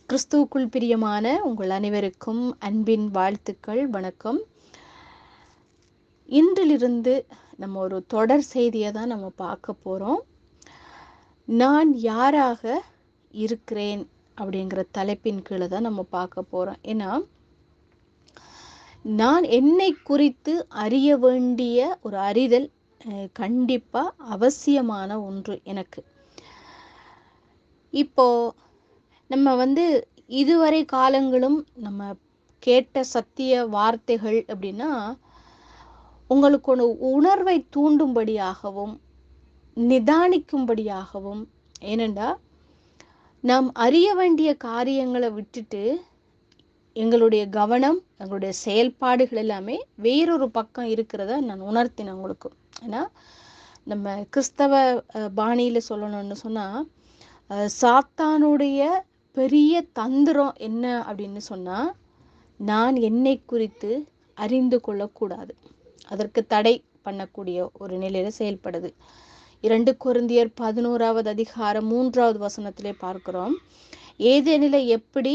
கிறிஸ்துவுக்குள் பிரியமான உங்கள் அனைவருக்கும் அன்பின் வாழ்த்துக்கள் வணக்கம் இன்றிலிருந்து நம்ம ஒரு தொடர் செய்தியை தான் நம்ம பார்க்க போகிறோம் நான் யாராக இருக்கிறேன் அப்படிங்கிற தலைப்பின் கீழே தான் நம்ம பார்க்க போகிறோம் ஏன்னா நான் என்னை குறித்து அறிய வேண்டிய ஒரு அறிதல் கண்டிப்பாக அவசியமான ஒன்று எனக்கு இப்போ நம்ம வந்து இதுவரை காலங்களும் நம்ம கேட்ட சத்திய வார்த்தைகள் அப்படின்னா உங்களுக்கு ஒரு உணர்வை தூண்டும்படியாகவும் நிதானிக்கும்படியாகவும் ஏனெண்டா நாம் அறிய வேண்டிய காரியங்களை விட்டுட்டு எங்களுடைய கவனம் எங்களுடைய செயல்பாடுகள் எல்லாமே வேறொரு பக்கம் இருக்கிறத நான் உணர்த்தினேன் உங்களுக்கு ஏன்னா நம்ம கிறிஸ்தவ பாணியில் சொல்லணும்னு சொன்னால் சாத்தானுடைய பெரிய தந்திரம் என்ன அப்படின்னு சொன்னால் நான் என்னை குறித்து அறிந்து கொள்ளக்கூடாது அதற்கு தடை பண்ணக்கூடிய ஒரு நிலையில் செயல்படுது இரண்டு குருந்தியர் பதினோராவது அதிகாரம் மூன்றாவது வசனத்திலே பார்க்கிறோம் ஏதேனில எப்படி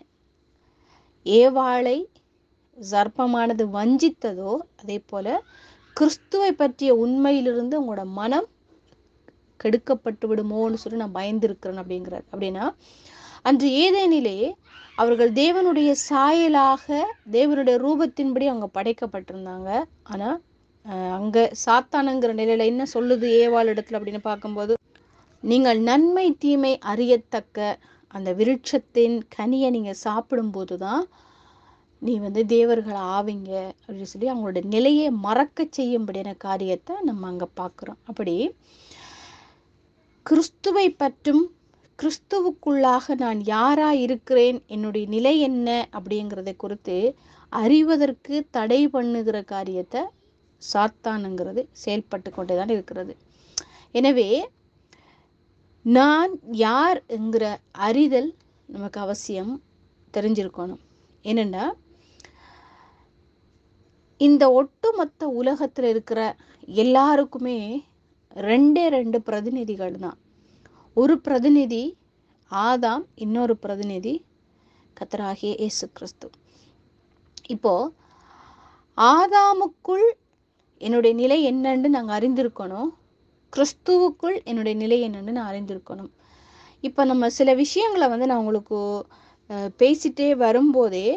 ஏவாளை சர்ப்பமானது வஞ்சித்ததோ அதே போல கிறிஸ்துவை பற்றிய உண்மையிலிருந்து உங்களோட மனம் கெடுக்கப்பட்டு விடுமோன்னு சொல்லி நான் பயந்திருக்கிறேன் அப்படிங்கிறார் அப்படின்னா அன்று ஏதேனிலே அவர்கள் தேவனுடைய சாயலாக தேவனுடைய ரூபத்தின்படி அவங்க படைக்கப்பட்டிருந்தாங்க ஆனால் அங்கே சாத்தானுங்கிற நிலையில என்ன சொல்லுது ஏவாள் இடத்துல அப்படின்னு பார்க்கும்போது நீங்கள் நன்மை தீமை அறியத்தக்க அந்த விருட்சத்தின் கனியை நீங்கள் சாப்பிடும்போது தான் நீ வந்து தேவர்கள் ஆவீங்க அப்படின்னு சொல்லி அவங்களோட நிலையை மறக்க செய்யும்படியான காரியத்தை நம்ம அங்கே பார்க்குறோம் அப்படி கிறிஸ்துவை பற்றும் கிறிஸ்துவுக்குள்ளாக நான் யாரா இருக்கிறேன் என்னுடைய நிலை என்ன அப்படிங்கிறத குறித்து அறிவதற்கு தடை பண்ணுகிற காரியத்தை சாத்தானுங்கிறது செயல்பட்டு கொண்டே தான் இருக்கிறது எனவே நான் யார் என்கிற அறிதல் நமக்கு அவசியம் தெரிஞ்சிருக்கணும் ஏனெண்டா இந்த ஒட்டுமொத்த உலகத்தில் இருக்கிற எல்லாருக்குமே ரெண்டே ரெண்டு பிரதிநிதிகள் தான் ஒரு பிரதிநிதி ஆதாம் இன்னொரு பிரதிநிதி கத்தராகிய இயேசு கிறிஸ்து இப்போ ஆதாமுக்குள் என்னுடைய நிலை என்னன்னு நாங்கள் அறிந்திருக்கணும் கிறிஸ்துவுக்குள் என்னுடைய நிலை என்னன்னு நான் அறிந்திருக்கணும் இப்போ நம்ம சில விஷயங்களை வந்து நான் உங்களுக்கு பேசிட்டே வரும்போதே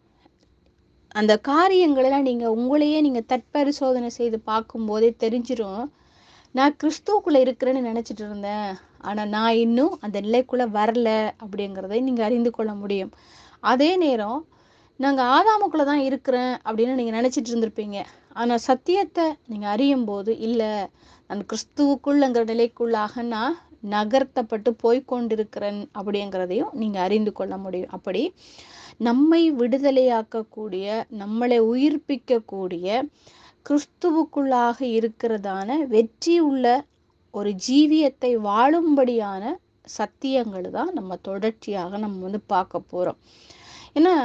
அந்த காரியங்களெல்லாம் நீங்கள் உங்களையே நீங்கள் தற்பரிசோதனை செய்து பார்க்கும்போதே தெரிஞ்சிடும் நான் கிறிஸ்துவுக்குள்ளே இருக்கிறேன்னு நினச்சிட்டு இருந்தேன் ஆனால் நான் இன்னும் அந்த நிலைக்குள்ளே வரல அப்படிங்கிறதை நீங்கள் அறிந்து கொள்ள முடியும் அதே நேரம் நாங்கள் ஆதாமுக்குள்ளே தான் இருக்கிறேன் அப்படின்னு நீங்கள் நினச்சிட்டு இருந்திருப்பீங்க ஆனால் சத்தியத்தை நீங்கள் அறியும் போது இல்லை நான் கிறிஸ்துவுக்குள்ளங்கிற நிலைக்குள்ளாக நான் நகர்த்தப்பட்டு போய்கொண்டிருக்கிறேன் அப்படிங்கிறதையும் நீங்கள் அறிந்து கொள்ள முடியும் அப்படி நம்மை விடுதலையாக்கக்கூடிய நம்மளை உயிர்ப்பிக்கக்கூடிய கிறிஸ்துவுக்குள்ளாக இருக்கிறதான வெற்றி உள்ள ஒரு ஜீவியத்தை வாழும்படியான சத்தியங்கள் தான் நம்ம தொடர்ச்சியாக நம்ம வந்து பார்க்க போகிறோம் ஏன்னா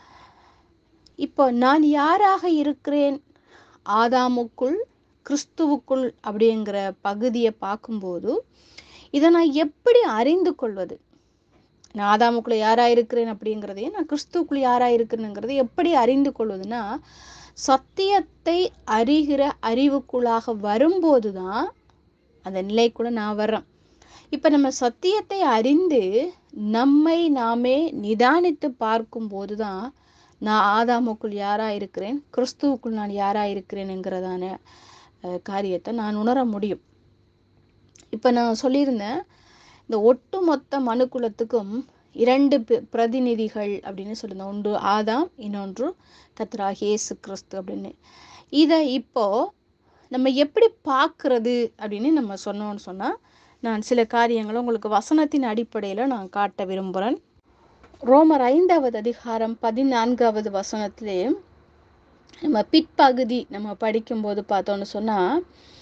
இப்போ நான் யாராக இருக்கிறேன் ஆதாமுக்குள் கிறிஸ்துவுக்குள் அப்படிங்கிற பகுதியை பார்க்கும்போது இதை நான் எப்படி அறிந்து கொள்வது நான் ஆதாமுக்குள்ள யாரா இருக்கிறேன் அப்படிங்கிறதையும் நான் கிறிஸ்துவுக்குள் யாரா இருக்கிறேங்கிறதை எப்படி அறிந்து கொள்வதுன்னா சத்தியத்தை அறிகிற அறிவுக்குள்ளாக வரும்போது தான் அந்த நிலைக்குள்ள நான் வர்றேன் இப்போ நம்ம சத்தியத்தை அறிந்து நம்மை நாமே நிதானித்து பார்க்கும்போது தான் நான் ஆதாமுக்குள் யாரா இருக்கிறேன் கிறிஸ்துவுக்குள் நான் யாரா இருக்கிறேனுங்கிறதான காரியத்தை நான் உணர முடியும் இப்போ நான் சொல்லியிருந்தேன் இந்த ஒட்டுமொத்த மனுக்குலத்துக்கும் இரண்டு பிரதிநிதிகள் அப்படின்னு சொல்லியிருந்தோம் ஒன்று ஆதாம் இன்னொன்று கத்ராக இயேசு கிறிஸ்து அப்படின்னு இதை இப்போ நம்ம எப்படி பார்க்கறது அப்படின்னு நம்ம சொன்னோம்னு சொன்னால் நான் சில காரியங்களை உங்களுக்கு வசனத்தின் அடிப்படையில் நான் காட்ட விரும்புகிறேன் ரோமர் ஐந்தாவது அதிகாரம் பதினான்காவது வசனத்திலே நம்ம பிற்பகுதி நம்ம படிக்கும்போது பார்த்தோன்னு சொன்னால்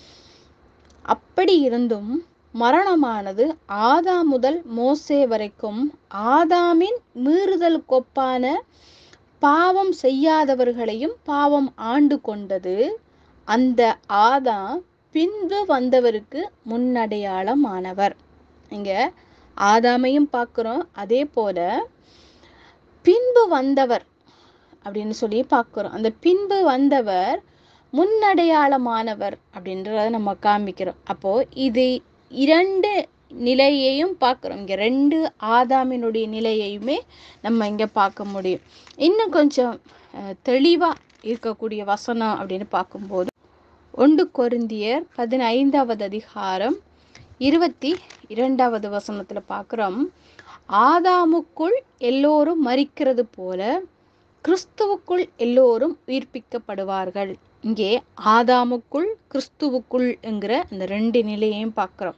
அப்படி இருந்தும் மரணமானது ஆதா முதல் மோசே வரைக்கும் ஆதாமின் மீறுதல் கொப்பான பாவம் செய்யாதவர்களையும் பாவம் ஆண்டு கொண்டது அந்த ஆதாம் பின்பு வந்தவருக்கு முன்னடையாளமானவர் இங்க ஆதாமையும் பார்க்குறோம் அதே போல பின்பு வந்தவர் அப்படின்னு சொல்லி பார்க்குறோம் அந்த பின்பு வந்தவர் முன்னடையாளமானவர் அப்படின்றத நம்ம காமிக்கிறோம் அப்போ இது இரண்டு நிலையையும் பார்க்குறோம் இங்கே ரெண்டு ஆதாமினுடைய நிலையையுமே நம்ம இங்கே பார்க்க முடியும் இன்னும் கொஞ்சம் தெளிவாக இருக்கக்கூடிய வசனம் அப்படின்னு பார்க்கும்போது ஒன்று கொருந்தியர் பதினைந்தாவது அதிகாரம் இருபத்தி இரண்டாவது வசனத்தில் பார்க்குறோம் ஆதாமுக்குள் எல்லோரும் மறிக்கிறது போல கிறிஸ்துவுக்குள் எல்லோரும் உயிர்ப்பிக்கப்படுவார்கள் இங்கே ஆதாமுக்குள் கிறிஸ்துவுக்குள் என்கிற அந்த ரெண்டு நிலையையும் பார்க்குறோம்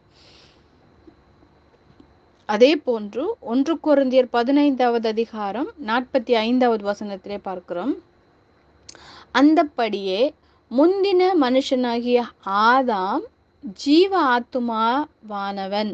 அதே போன்று ஒன்று குருந்தியர் பதினைந்தாவது அதிகாரம் நாற்பத்தி ஐந்தாவது வசனத்திலே பார்க்கிறோம் அந்தப்படியே முந்தின மனுஷனாகிய ஆதாம் ஜீவ ஆத்துமாவானவன்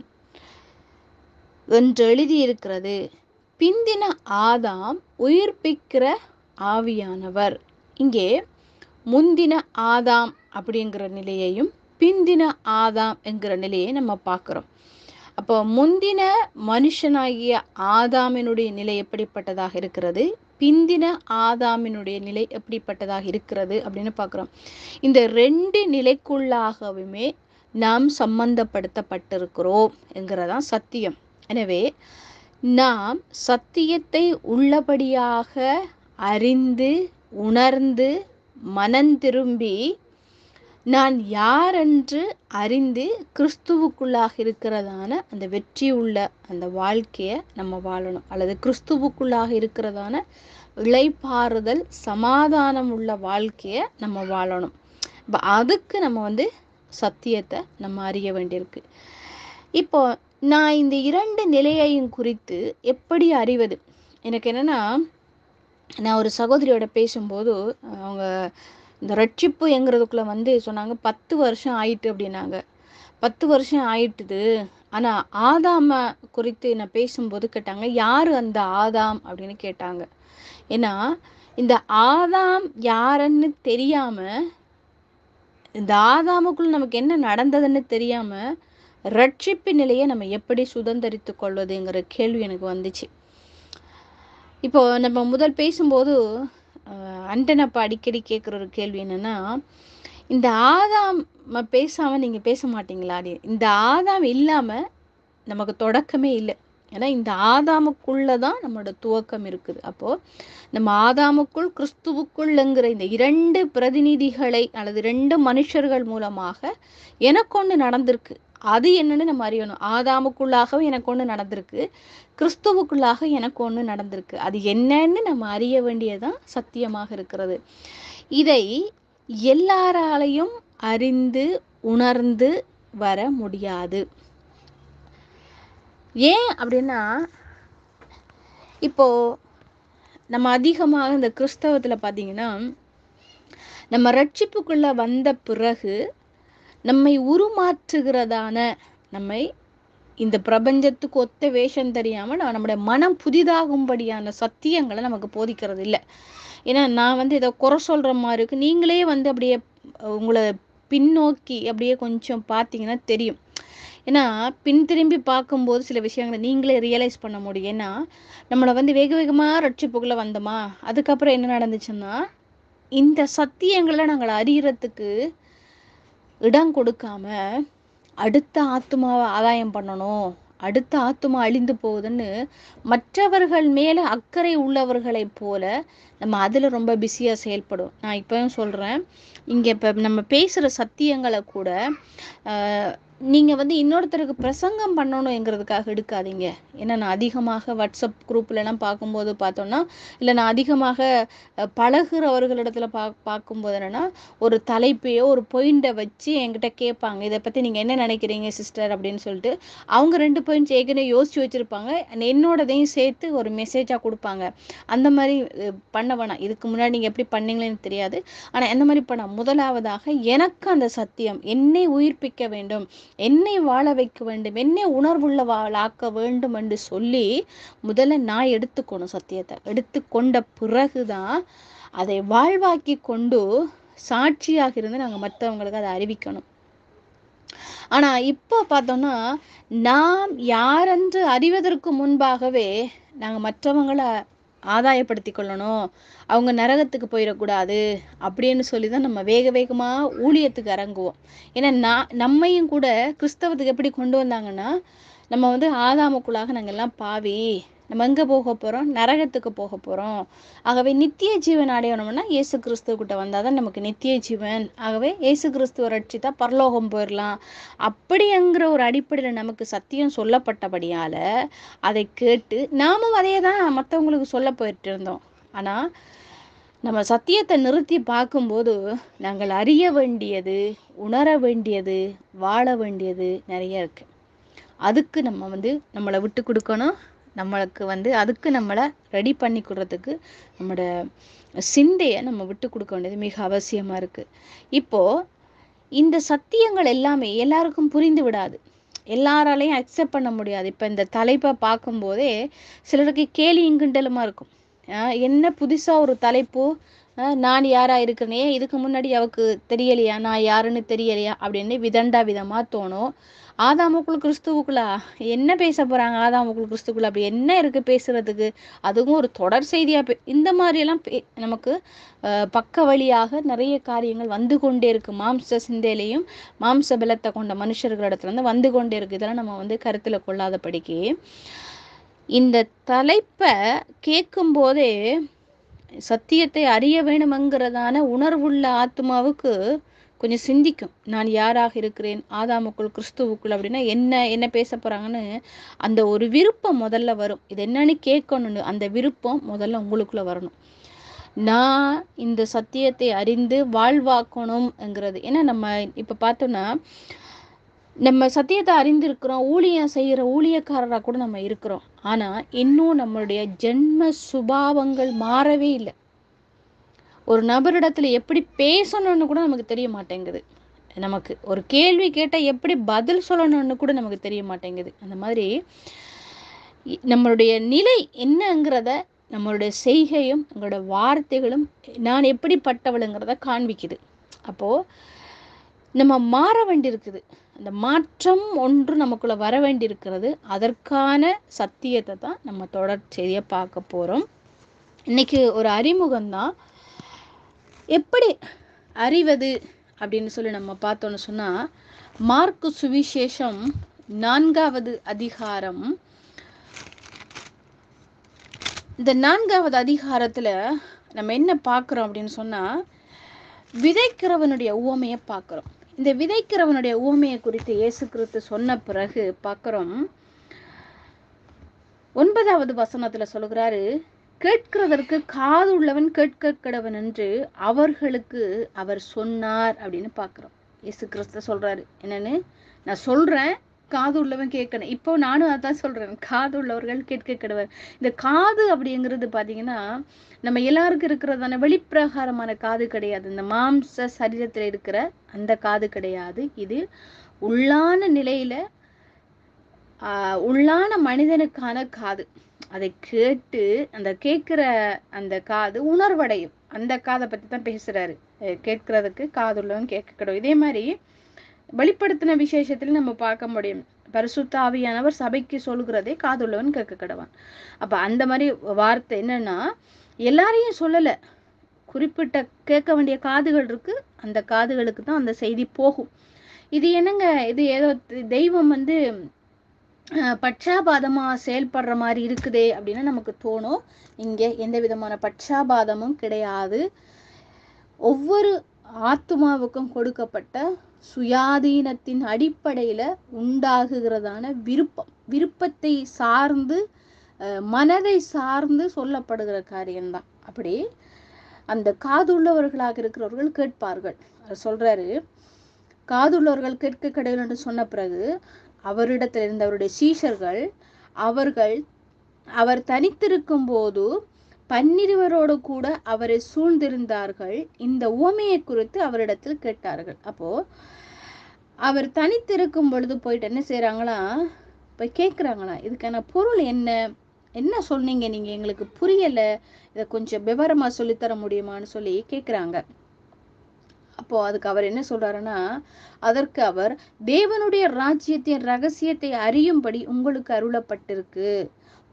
என்று எழுதியிருக்கிறது பிந்தின ஆதாம் உயிர்ப்பிக்கிற ஆவியானவர் இங்கே முந்தின ஆதாம் அப்படிங்கிற நிலையையும் பிந்தின ஆதாம் என்கிற நிலையை நம்ம பார்க்குறோம் அப்போ முந்தின மனுஷனாகிய ஆதாமினுடைய நிலை எப்படிப்பட்டதாக இருக்கிறது பிந்தின ஆதாமினுடைய நிலை எப்படிப்பட்டதாக இருக்கிறது அப்படின்னு பார்க்குறோம் இந்த ரெண்டு நிலைக்குள்ளாகவுமே நாம் சம்பந்தப்படுத்தப்பட்டிருக்கிறோம் என்கிறதான் சத்தியம் எனவே நாம் சத்தியத்தை உள்ளபடியாக அறிந்து உணர்ந்து மனந்திரும்பி நான் யாரென்று அறிந்து கிறிஸ்துவுக்குள்ளாக இருக்கிறதான அந்த வெற்றி உள்ள அந்த வாழ்க்கையை நம்ம வாழணும் அல்லது கிறிஸ்துவுக்குள்ளாக இருக்கிறதான இளைப்பாறுதல் சமாதானம் உள்ள வாழ்க்கையை நம்ம வாழணும் இப்போ அதுக்கு நம்ம வந்து சத்தியத்தை நம்ம அறிய வேண்டியிருக்கு இப்போ நான் இந்த இரண்டு நிலையையும் குறித்து எப்படி அறிவது எனக்கு என்னென்னா நான் ஒரு சகோதரியோட பேசும்போது அவங்க இந்த ரட்சிப்பு எங்கிறதுக்குள்ளே வந்து சொன்னாங்க பத்து வருஷம் ஆயிட்டு அப்படின்னாங்க பத்து வருஷம் ஆயிட்டுது ஆனால் ஆதாம குறித்து நான் பேசும்போது கேட்டாங்க யார் அந்த ஆதாம் அப்படின்னு கேட்டாங்க ஏன்னா இந்த ஆதாம் யாருன்னு தெரியாமல் இந்த ஆதாமுக்குள்ள நமக்கு என்ன நடந்ததுன்னு தெரியாமல் ரட்சிப்பு நிலையை நம்ம எப்படி சுதந்திரித்து கொள்வதுங்கிற கேள்வி எனக்கு வந்துச்சு இப்போ நம்ம முதல் பேசும்போது அண்டனப்பா அடிக்கடி கேட்குற ஒரு கேள்வி என்னன்னா இந்த ஆதாம் பேசாமல் நீங்கள் பேச மாட்டீங்களா இந்த ஆதாம் இல்லாமல் நமக்கு தொடக்கமே இல்லை ஏன்னா இந்த ஆதாமுக்குள்ள தான் நம்மளோட துவக்கம் இருக்குது அப்போது நம்ம ஆதாமுக்குள் கிறிஸ்துவுக்குள்ளுங்கிற இந்த இரண்டு பிரதிநிதிகளை அல்லது ரெண்டு மனுஷர்கள் மூலமாக எனக்கு ஒன்று நடந்திருக்கு அது என்னன்னு நம்ம அறியணும் ஆதாமுக்குள்ளாகவும் எனக்கு ஒன்று நடந்திருக்கு கிறிஸ்துவுக்குள்ளாக எனக்கு ஒன்று நடந்திருக்கு அது என்னன்னு நம்ம அறிய வேண்டியதுதான் சத்தியமாக இருக்கிறது இதை எல்லாராலையும் அறிந்து உணர்ந்து வர முடியாது ஏன் அப்படின்னா இப்போ நம்ம அதிகமாக இந்த கிறிஸ்தவத்தில் பார்த்தீங்கன்னா நம்ம ரட்சிப்புக்குள்ள வந்த பிறகு நம்மை உருமாற்றுகிறதான நம்மை இந்த பிரபஞ்சத்துக்கு ஒத்த வேஷம் தெரியாமல் நம்முடைய மனம் புதிதாகும்படியான சத்தியங்களை நமக்கு போதிக்கிறது இல்லை ஏன்னா நான் வந்து இதை குறை சொல்கிற மாதிரி இருக்கு நீங்களே வந்து அப்படியே உங்களை பின்னோக்கி அப்படியே கொஞ்சம் பார்த்தீங்கன்னா தெரியும் ஏன்னா பின் திரும்பி பார்க்கும்போது சில விஷயங்களை நீங்களே ரியலைஸ் பண்ண முடியும் ஏன்னா நம்மளை வந்து வேக வேகமாக ரட்சிப்புக்குள்ளே வந்தோமா அதுக்கப்புறம் என்ன நடந்துச்சுன்னா இந்த சத்தியங்களை நாங்கள் அறியறதுக்கு இடம் கொடுக்காம அடுத்த ஆத்மாவை ஆதாயம் பண்ணணும் அடுத்த ஆத்மா அழிந்து போகுதுன்னு மற்றவர்கள் மேலே அக்கறை உள்ளவர்களைப் போல நம்ம அதில் ரொம்ப பிஸியாக செயல்படும் நான் இப்போவும் சொல்கிறேன் இங்கே இப்போ நம்ம பேசுகிற சத்தியங்களை கூட நீங்கள் வந்து இன்னொருத்தருக்கு பிரசங்கம் பண்ணணுங்கிறதுக்காக எடுக்காதீங்க ஏன்னா நான் அதிகமாக வாட்ஸ்அப் குரூப்லலாம் பார்க்கும்போது பார்த்தோன்னா இல்லை நான் அதிகமாக பழகுறவர்களிடத்துல பா பார்க்கும்போது என்னென்னா ஒரு தலைப்பையோ ஒரு பாயிண்ட்டை வச்சு என்கிட்ட கேட்பாங்க இதை பற்றி நீங்கள் என்ன நினைக்கிறீங்க சிஸ்டர் அப்படின்னு சொல்லிட்டு அவங்க ரெண்டு பாயிண்ட்ஸ் ஏற்கனவே யோசிச்சு வச்சுருப்பாங்க என்னோடதையும் சேர்த்து ஒரு மெசேஜாக கொடுப்பாங்க அந்த மாதிரி பண்ண வேணாம் இதுக்கு முன்னாடி நீங்கள் எப்படி பண்ணீங்களேன்னு தெரியாது ஆனால் எந்த மாதிரி பண்ண முதலாவதாக எனக்கு அந்த சத்தியம் என்னை உயிர்ப்பிக்க வேண்டும் என்னை வாழ வைக்க வேண்டும் என்னை உணர்வுள்ள வாழாக்க வேண்டும் என்று சொல்லி முதல்ல நான் எடுத்துக்கணும் சத்தியத்தை எடுத்துக்கொண்ட பிறகுதான் அதை வாழ்வாக்கி கொண்டு சாட்சியாக இருந்து நாங்கள் மற்றவங்களுக்கு அதை அறிவிக்கணும் ஆனா இப்போ பார்த்தோம்னா நாம் யாரென்று அறிவதற்கு முன்பாகவே நாங்கள் மற்றவங்களை ஆதாயப்படுத்தி கொள்ளணும் அவங்க நரகத்துக்கு போயிடக்கூடாது அப்படின்னு சொல்லி தான் நம்ம வேக வேகமாக ஊழியத்துக்கு இறங்குவோம் ஏன்னா நான் நம்மையும் கூட கிறிஸ்தவத்துக்கு எப்படி கொண்டு வந்தாங்கன்னா நம்ம வந்து ஆதாமுக்குள்ளாக நாங்கள் எல்லாம் பாவி நம்ம எங்கே போக போகிறோம் நரகத்துக்கு போக போகிறோம் ஆகவே நித்திய ஜீவன் அடையணும்னா இயேசு கிறிஸ்துவக்கிட்ட வந்தால் தான் நமக்கு நித்திய ஜீவன் ஆகவே இயேசு கிறிஸ்துவ ரட்சித்தா பரலோகம் போயிடலாம் அப்படிங்கிற ஒரு அடிப்படையில் நமக்கு சத்தியம் சொல்லப்பட்டபடியால் அதை கேட்டு நாமும் அதே தான் மற்றவங்களுக்கு சொல்ல போயிட்டு இருந்தோம் ஆனால் நம்ம சத்தியத்தை நிறுத்தி பார்க்கும்போது நாங்கள் அறிய வேண்டியது உணர வேண்டியது வாழ வேண்டியது நிறைய இருக்கு அதுக்கு நம்ம வந்து நம்மளை விட்டு கொடுக்கணும் நம்மளுக்கு வந்து அதுக்கு நம்மளை ரெடி பண்ணி கொடுறதுக்கு நம்மளோட சிந்தையை நம்ம விட்டு கொடுக்க வேண்டியது மிக அவசியமாக இருக்குது இப்போது இந்த சத்தியங்கள் எல்லாமே எல்லாருக்கும் புரிந்து விடாது எல்லாராலையும் அக்செப்ட் பண்ண முடியாது இப்போ இந்த தலைப்பை பார்க்கும்போதே சிலருக்கு கேலியும் கிண்டலுமா இருக்கும் ஆஹ் என்ன புதுசாக ஒரு தலைப்பு ஆஹ் நான் யாரா இருக்கிறனே இதுக்கு முன்னாடி அவக்கு தெரியலையா நான் யாருன்னு தெரியலையா அப்படின்னு விதண்டா விதமாக தோணும் ஆதாமுக்குள் கிறிஸ்துவுக்குள்ளா என்ன பேச போறாங்க ஆதாமுக்குள் கிறிஸ்துக்குள்ள அப்படி என்ன இருக்கு பேசுறதுக்கு அதுவும் ஒரு தொடர் செய்தியா பே- இந்த மாதிரியெல்லாம் பே- நமக்கு ஆஹ் பக்க வழியாக நிறைய காரியங்கள் வந்து கொண்டே இருக்கு மாம்ச சிந்தையிலையும் மாம்ச பலத்தை கொண்ட மனுஷர்களிடத்துல இருந்து வந்து கொண்டே இருக்கு இதெல்லாம் நம்ம வந்து கருத்துல கொள்ளாதபடிக்கு இந்த தலைப்பை கேட்கும் போதே சத்தியத்தை அறிய வேணுமெங்கிறதான உணர்வுள்ள ஆத்மாவுக்கு கொஞ்சம் சிந்திக்கும் நான் யாராக இருக்கிறேன் ஆதாமுக்குள் கிறிஸ்துவுக்குள் அப்படின்னா என்ன என்ன பேச போறாங்கன்னு அந்த ஒரு விருப்பம் முதல்ல வரும் இது என்னன்னு கேட்கணும்னு அந்த விருப்பம் முதல்ல உங்களுக்குள்ள வரணும் நான் இந்த சத்தியத்தை அறிந்து வாழ்வாக்கணும்ங்கிறது ஏன்னா நம்ம இப்ப பார்த்தோம்னா நம்ம சத்தியத்தை அறிந்திருக்கிறோம் ஊழியம் செய்கிற ஊழியக்காரராக கூட நம்ம இருக்கிறோம் ஆனால் இன்னும் நம்மளுடைய ஜென்ம சுபாவங்கள் மாறவே இல்லை ஒரு நபரிடத்துல எப்படி பேசணும்னு கூட நமக்கு தெரிய மாட்டேங்குது நமக்கு ஒரு கேள்வி கேட்டால் எப்படி பதில் சொல்லணும்னு கூட நமக்கு தெரிய மாட்டேங்குது அந்த மாதிரி இ- நம்மளுடைய நிலை என்னங்கிறத நம்மளுடைய செய்கையும் எங்களோட வார்த்தைகளும் நான் எப்படிப்பட்டவளுங்கிறத காண்பிக்குது அப்போது நம்ம மாற வேண்டியிருக்குது அந்த மாற்றம் ஒன்று நமக்குள்ள வர வேண்டியிருக்கிறது அதற்கான சத்தியத்தை தான் நம்ம தொடர் செய்தியை பார்க்க போகிறோம் இன்னைக்கு ஒரு அறிமுகம் தான் எப்படி அறிவது அப்படின்னு சொல்லி நம்ம பார்த்தோன்னு சொன்னால் மார்க்கு சுவிசேஷம் நான்காவது அதிகாரம் இந்த நான்காவது அதிகாரத்தில் நம்ம என்ன பார்க்குறோம் அப்படின்னு சொன்னால் விதைக்கிறவனுடைய உவமையை பார்க்குறோம் இந்த விதைக்கிறவனுடைய உவமையை குறித்து இயேசு கிறிஸ்து சொன்ன பிறகு பார்க்குறோம் ஒன்பதாவது வசனத்துல சொல்கிறாரு கேட்கிறதற்கு காது உள்ளவன் கேட்க கடவன் என்று அவர்களுக்கு அவர் சொன்னார் அப்படின்னு பார்க்குறோம் இயேசு கிறிஸ்து சொல்றாரு என்னன்னு நான் சொல்றேன் காது உள்ளவன் கேட்கணும் இப்போ நானும் அதான் சொல்றேன் காது உள்ளவர்கள் கேட்க கடவர் இந்த காது அப்படிங்கிறது பாத்தீங்கன்னா நம்ம எல்லாருக்கும் இருக்கிறதான வெளிப்பிரகாரமான காது கிடையாது இந்த மாம்ச சரீரத்துல இருக்கிற அந்த காது கிடையாது இது உள்ளான நிலையில ஆஹ் உள்ளான மனிதனுக்கான காது அதை கேட்டு அந்த கேட்கிற அந்த காது உணர்வடையும் அந்த காதை பத்தி தான் பேசுறாரு அஹ் கேட்கறதுக்கு காது உள்ளவன் கேட்க கடவுள் இதே மாதிரி வெளிப்படுத்தின விசேஷத்துல நம்ம பார்க்க முடியும் பரிசுத்த ஆவியானவர் சபைக்கு சொல்கிறதே காதுள்ளவன் கேட்க கடவான் அப்ப அந்த மாதிரி வார்த்தை என்னன்னா எல்லாரையும் சொல்லல குறிப்பிட்ட கேட்க வேண்டிய காதுகள் இருக்கு அந்த காதுகளுக்கு தான் அந்த செய்தி போகும் இது என்னங்க இது ஏதோ தெய்வம் வந்து அஹ், பட்சாபாதமா செயல்படுற மாதிரி இருக்குதே அப்படின்னு நமக்கு தோணும் இங்க எந்த விதமான பட்சாபாதமும் கிடையாது ஒவ்வொரு ஆத்துமாவுக்கும் கொடுக்கப்பட்ட சுயாதீனத்தின் அடிப்படையில உண்டாகுகிறதான விருப்பம் விருப்பத்தை சார்ந்து அஹ், மனதை சார்ந்து சொல்லப்படுகிற காரியம்தான் அப்படி அந்த காதுள்ளவர்களாக இருக்கிறவர்கள் கேட்பார்கள் அவர் சொல்றாரு காதுள்ளவர்கள் கேட்க கடவுள் என்று சொன்ன பிறகு அவரிடத்தில் இருந்த அவருடைய சீஷர்கள் அவர்கள் அவர் தனித்திருக்கும் போது பன்னிருவரோடு கூட அவரை சூழ்ந்திருந்தார்கள் இந்த உவமையை குறித்து அவரிடத்தில் கேட்டார்கள் அப்போ அவர் தனித்திருக்கும் பொழுது போயிட்டு என்ன செய்றாங்களா போய் கேட்குறாங்களா இதுக்கான பொருள் என்ன என்ன சொன்னீங்க நீங்க எங்களுக்கு புரியல இதை கொஞ்சம் விவரமா சொல்லித்தர முடியுமான்னு சொல்லி கேட்குறாங்க அப்போ அதுக்கு அவர் என்ன சொல்றாருன்னா அதற்கு அவர் தேவனுடைய ராஜ்யத்தின் ரகசியத்தை அறியும்படி உங்களுக்கு அருளப்பட்டிருக்கு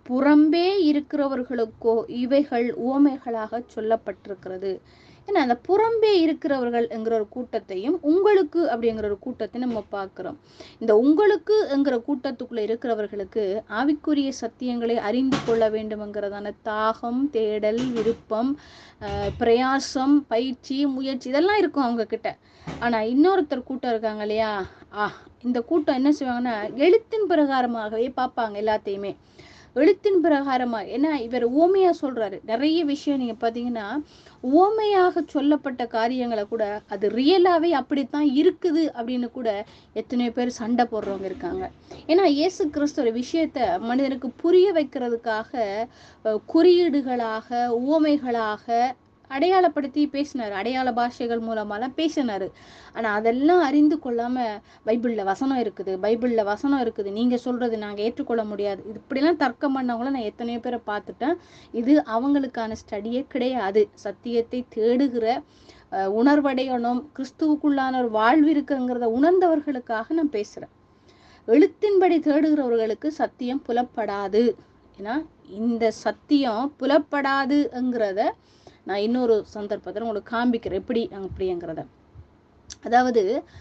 புறம்பே இருக்கிறவர்களுக்கோ இவைகள் உவமைகளாக சொல்லப்பட்டிருக்கிறது ஏன்னா அந்த புறம்பே இருக்கிறவர்கள் என்கிற ஒரு கூட்டத்தையும் உங்களுக்கு அப்படிங்கிற ஒரு கூட்டத்தை நம்ம பார்க்கிறோம் இந்த உங்களுக்கு என்கிற கூட்டத்துக்குள்ள இருக்கிறவர்களுக்கு ஆவிக்குரிய சத்தியங்களை அறிந்து கொள்ள வேண்டும்ங்கிறதான தாகம் தேடல் விருப்பம் அஹ், பிரயாசம் பயிற்சி முயற்சி இதெல்லாம் இருக்கும் அவங்க கிட்ட ஆனா இன்னொருத்தர் கூட்டம் இருக்காங்க இல்லையா ஆ இந்த கூட்டம் என்ன செய்வாங்கன்னா எழுத்தின் பிரகாரமாகவே பார்ப்பாங்க எல்லாத்தையுமே எழுத்தின் பிரகாரமா ஏன்னா இவர் ஓமையா சொல்றாரு நிறைய விஷயம் நீங்க பாத்தீங்கன்னா ஓமையாக சொல்லப்பட்ட காரியங்களை கூட அது ரியலாவே அப்படித்தான் இருக்குது அப்படின்னு கூட எத்தனையோ பேர் சண்டை போடுறவங்க இருக்காங்க ஏன்னா இயேசு கிறிஸ்து ஒரு விஷயத்த மனிதனுக்கு புரிய வைக்கிறதுக்காக அஹ், குறியீடுகளாக உவமைகளாக அடையாளப்படுத்தி பேசினார் அடையாள பாஷைகள் மூலமாலாம் பேசினாரு ஆனா அதெல்லாம் அறிந்து கொள்ளாம பைபிள்ல வசனம் இருக்குது பைபிள்ல வசனம் இருக்குது நீங்க சொல்றது நாங்க ஏற்றுக்கொள்ள முடியாது இது இப்படிலாம் தர்க்கம் பண்ணவங்கள நான் எத்தனையோ பேரை பார்த்துட்டேன் இது அவங்களுக்கான ஸ்டடியே கிடையாது சத்தியத்தை தேடுகிற அஹ், உணர்வடையணும் கிறிஸ்துவுக்குள்ளான ஒரு வாழ்வு இருக்குங்கிறத உணர்ந்தவர்களுக்காக நான் பேசுறேன் எழுத்தின்படி தேடுகிறவர்களுக்கு சத்தியம் புலப்படாது ஏன்னா இந்த சத்தியம் புலப்படாதுங்கிறத நான் இன்னொரு சந்தர்ப்பத்தில் உங்களுக்கு காண்பிக்கிறேன் எப்படி அப்படிங்கிறத அதாவது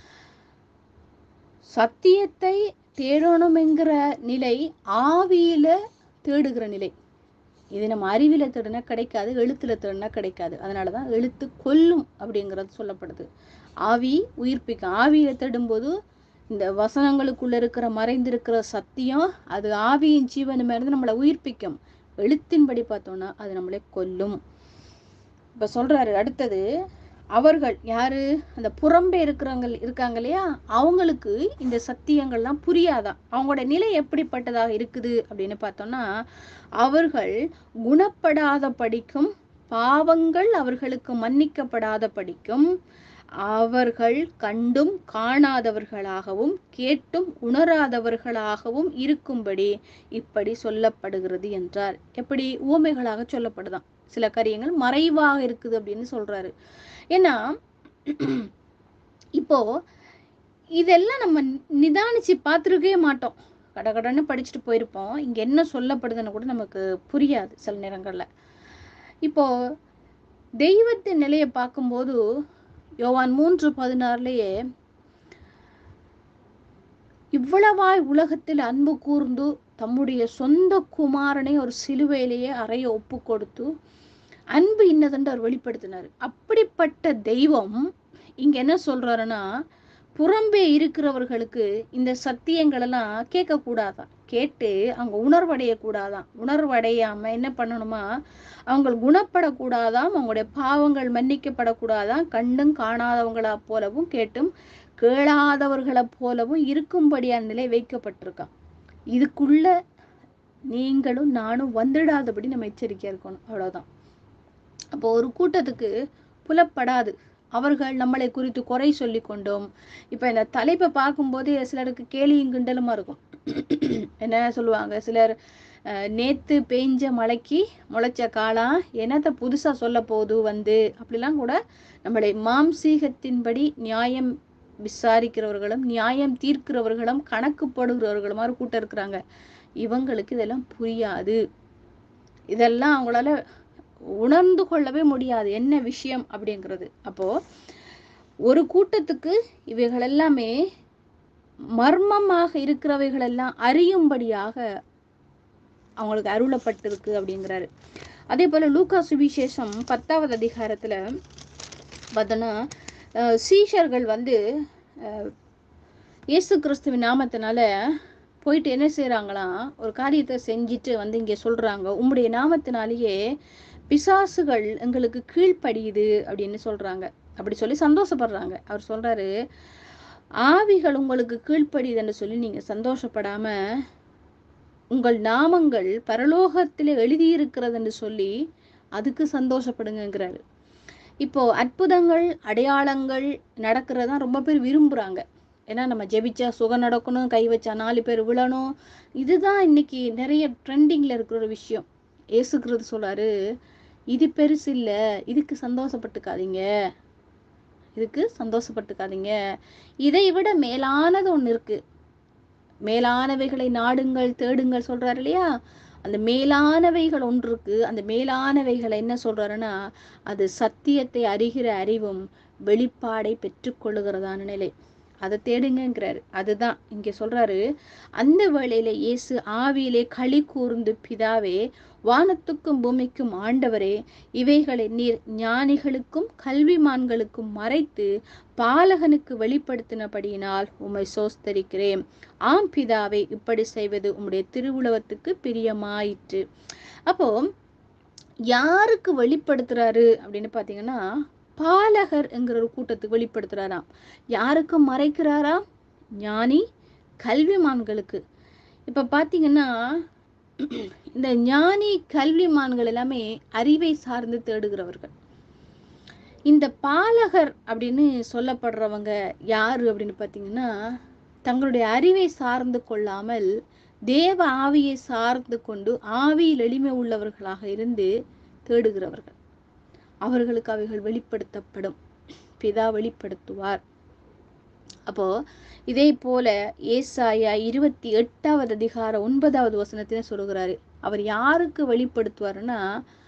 சத்தியத்தை தேடணுமெங்கிற நிலை ஆவியில தேடுகிற நிலை இது நம்ம அறிவில தேடினா கிடைக்காது எழுத்துல தேடினா கிடைக்காது அதனாலதான் எழுத்து கொல்லும் அப்படிங்கிறது சொல்லப்படுது ஆவி உயிர்ப்பிக்கும் ஆவியில தேடும்போது இந்த வசனங்களுக்குள்ள இருக்கிற மறைந்திருக்கிற சத்தியம் அது ஆவியின் ஜீவனுமே இருந்து நம்மளை உயிர்ப்பிக்கும் எழுத்தின்படி பார்த்தோம்னா அது நம்மளை கொல்லும் இப்ப சொல்றாரு அடுத்தது அவர்கள் யாரு அந்த புறம்பே இருக்கிறவங்க இருக்காங்க இல்லையா அவங்களுக்கு இந்த சத்தியங்கள்லாம் புரியாதான் அவங்களோட நிலை எப்படிப்பட்டதாக இருக்குது அப்படின்னு பார்த்தோம்னா அவர்கள் குணப்படாத படிக்கும் பாவங்கள் அவர்களுக்கு மன்னிக்கப்படாத படிக்கும் அவர்கள் கண்டும் காணாதவர்களாகவும் கேட்டும் உணராதவர்களாகவும் இருக்கும்படி இப்படி சொல்லப்படுகிறது என்றார் எப்படி ஊமைகளாக சொல்லப்படுதான் சில காரியங்கள் மறைவாக இருக்குது அப்படின்னு சொல்றாரு ஏன்னா இப்போ இதெல்லாம் நம்ம நிதானிச்சு பார்த்துருக்கவே மாட்டோம் கடகடன்னு படிச்சுட்டு போயிருப்போம் இங்க என்ன சொல்லப்படுதுன்னு கூட நமக்கு புரியாது சில நேரங்கள்ல இப்போ தெய்வத்தின் நிலையை பார்க்கும்போது யோவான் மூன்று பதினாறுலயே இவ்வளவாய் உலகத்தில் அன்பு கூர்ந்து தம்முடைய சொந்த குமாரனை ஒரு சிலுவையிலேயே அறைய ஒப்பு கொடுத்து அன்பு இன்னதென்று அவர் வெளிப்படுத்தினார் அப்படிப்பட்ட தெய்வம் இங்க என்ன சொல்றாருன்னா புறம்பே இருக்கிறவர்களுக்கு இந்த சத்தியங்கள் எல்லாம் கேட்க கூடாதான் கேட்டு அவங்க உணர்வடைய கூடாதான் உணர்வடையாம என்ன பண்ணணுமா அவங்க குணப்படக்கூடாதாம் அவங்களுடைய பாவங்கள் மன்னிக்கப்படக்கூடாதாம் கண்டும் காணாதவங்களா போலவும் கேட்டும் கேளாதவர்களைப் போலவும் இருக்கும்படியான நிலை வைக்கப்பட்டிருக்கான் இதுக்குள்ள நீங்களும் நானும் வந்துடாதபடி நம்ம எச்சரிக்கையா இருக்கணும் அவ்வளவுதான் அப்போ ஒரு கூட்டத்துக்கு புலப்படாது அவர்கள் நம்மளை குறித்து குறை சொல்லி கொண்டோம் இப்ப இந்த தலைப்பை பார்க்கும்போது சிலருக்கு கேலியும் கிண்டலுமா இருக்கும் என்ன சொல்லுவாங்க சிலர் அஹ், நேத்து பெய்ஞ்ச மழைக்கு முளைச்ச காளான் என்னத்த புதுசா சொல்ல போகுது வந்து அப்படிலாம் கூட நம்மளை மாம்சீகத்தின்படி நியாயம் விசாரிக்கிறவர்களும் நியாயம் தீர்க்கிறவர்களும் கணக்கு போடுகிறவர்களுமா ஒரு கூட்டம் இருக்கிறாங்க இவங்களுக்கு இதெல்லாம் புரியாது இதெல்லாம் அவங்களால உணர்ந்து கொள்ளவே முடியாது என்ன விஷயம் அப்படிங்கிறது அப்போ ஒரு கூட்டத்துக்கு இவைகள் எல்லாமே மர்மமாக இருக்கிறவைகள் எல்லாம் அறியும்படியாக அவங்களுக்கு அருளப்பட்டிருக்கு அப்படிங்கிறாரு அதே போல லூக்கா சுவிசேஷம் பத்தாவது அதிகாரத்துல பார்த்தோன்னா அஹ், சீஷர்கள் வந்து அஹ், இயேசு கிறிஸ்துவின் நாமத்தினால போயிட்டு என்ன செய்றாங்களாம் ஒரு காரியத்தை செஞ்சுட்டு வந்து இங்க சொல்றாங்க உம்முடைய நாமத்தினாலேயே பிசாசுகள் எங்களுக்கு கீழ்ப்படியுது அப்படின்னு சொல்றாங்க அப்படி சொல்லி சந்தோஷப்படுறாங்க அவர் சொல்றாரு ஆவிகள் உங்களுக்கு கீழ்ப்படியுதுன்னு சொல்லி நீங்க சந்தோஷப்படாம உங்கள் நாமங்கள் பரலோகத்திலே எழுதியிருக்கிறதுன்னு சொல்லி அதுக்கு சந்தோஷப்படுங்கங்கிறாரு இப்போ அற்புதங்கள் அடையாளங்கள் நடக்கிறதான் ரொம்ப பேர் விரும்புறாங்க ஏன்னா நம்ம ஜெபிச்சா சுகம் நடக்கணும் கை வச்சா நாலு பேர் விழணும் இதுதான் இன்னைக்கு நிறைய ட்ரெண்டிங்ல இருக்கிற ஒரு விஷயம் ஏசுக்கிறது சொல்றாரு இது பெருசு இல்ல இதுக்கு சந்தோஷப்பட்டுக்காதீங்க இதுக்கு சந்தோஷப்பட்டுக்காதீங்க இதை விட மேலானது ஒண்ணு இருக்கு மேலானவைகளை நாடுங்கள் தேடுங்கள் சொல்றாரு இல்லையா அந்த மேலானவைகள் ஒன்று இருக்கு அந்த மேலானவைகளை என்ன சொல்றாருன்னா அது சத்தியத்தை அறிகிற அறிவும் வெளிப்பாடை பெற்றுக்கொள்ளுகிறதான நிலை அதை தேடுங்கங்கிறாரு அதுதான் இங்க சொல்றாரு அந்த வேளையில இயேசு ஆவியிலே களி கூர்ந்து பிதாவே வானத்துக்கும் பூமிக்கும் ஆண்டவரே இவைகளை நீர் ஞானிகளுக்கும் கல்விமான்களுக்கும் மறைத்து பாலகனுக்கு வெளிப்படுத்தினபடியினால் உம்மை சோஸ்தரிக்கிறேன் ஆம் பிதாவே இப்படி செய்வது உம்முடைய திருவுளவத்துக்கு பிரியமாயிற்று அப்போ யாருக்கு வெளிப்படுத்துறாரு அப்படின்னு பாத்தீங்கன்னா பாலகர் என்கிற ஒரு கூட்டத்துக்கு வெளிப்படுத்துறாராம் யாருக்கு மறைக்கிறாரா ஞானி கல்விமான்களுக்கு இப்ப பாத்தீங்கன்னா இந்த ஞானி கல்விமான்கள் எல்லாமே அறிவை சார்ந்து தேடுகிறவர்கள் இந்த பாலகர் அப்படின்னு சொல்லப்படுறவங்க யாரு அப்படின்னு பார்த்தீங்கன்னா தங்களுடைய அறிவை சார்ந்து கொள்ளாமல் தேவ ஆவியை சார்ந்து கொண்டு ஆவியில் எளிமை உள்ளவர்களாக இருந்து தேடுகிறவர்கள் அவர்களுக்கு அவைகள் வெளிப்படுத்தப்படும் பிதா வெளிப்படுத்துவார் அப்போ இதே போல ஏசாயா இருபத்தி எட்டாவது அதிகார ஒன்பதாவது வசனத்தில சொல்லுகிறாரு அவர் யாருக்கு வெளிப்படுத்துவாருன்னா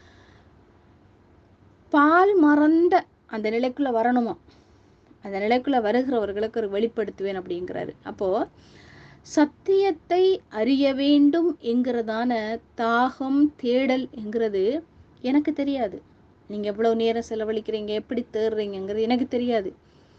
பால் மறந்த அந்த நிலைக்குள்ள வரணுமா அந்த நிலைக்குள்ள வருகிறவர்களுக்கு அவர் வெளிப்படுத்துவேன் அப்படிங்கிறாரு அப்போ சத்தியத்தை அறிய வேண்டும் என்கிறதான தாகம் தேடல் என்கிறது எனக்கு தெரியாது நீங்க எவ்வளவு நேரம் செலவழிக்கிறீங்க எப்படி தேடுறீங்கிறது எனக்கு தெரியாது